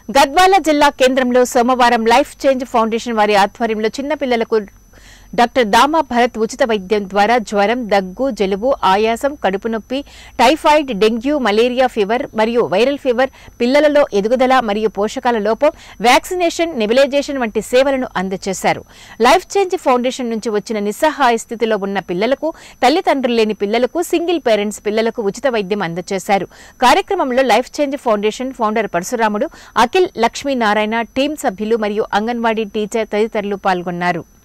గద్వాల జిల్లా కేంద్రంలో సోమవారం లైఫ్ చేంజ్ ఫౌండేషన్ వారి ఆధ్వర్యంలో చిన్నపిల్లలకు డాక్టర్ దామా భరత్ ఉచిత వైద్యం ద్వారా జ్వరం దగ్గు జలుబు ఆయాసం కడుపు నొప్పి టైఫాయిడ్ డెంగ్యూ మలేరియా ఫీవర్ మరియు వైరల్ ఫీవర్ పిల్లలలో ఎదుగుదల మరియు పోషకాల లోపం వ్యాక్సినేషన్ నెబిలైజేషన్ వంటి సేవలను అందజేశారు లైఫ్ చేంజ్ ఫౌండేషన్ నుంచి వచ్చిన నిస్సహాయ స్థితిలో ఉన్న పిల్లలకు తల్లిదండ్రులు లేని పిల్లలకు సింగిల్ పేరెంట్స్ పిల్లలకు ఉచిత వైద్యం అందజేశారు కార్యక్రమంలో లైఫ్ చేంజ్ ఫౌండేషన్ ఫౌండర్ పరశురాముడు అఖిల్ లక్ష్మీనారాయణ టీం సభ్యులు మరియు అంగన్వాడీ టీచర్ తదితరులు పాల్గొన్నారు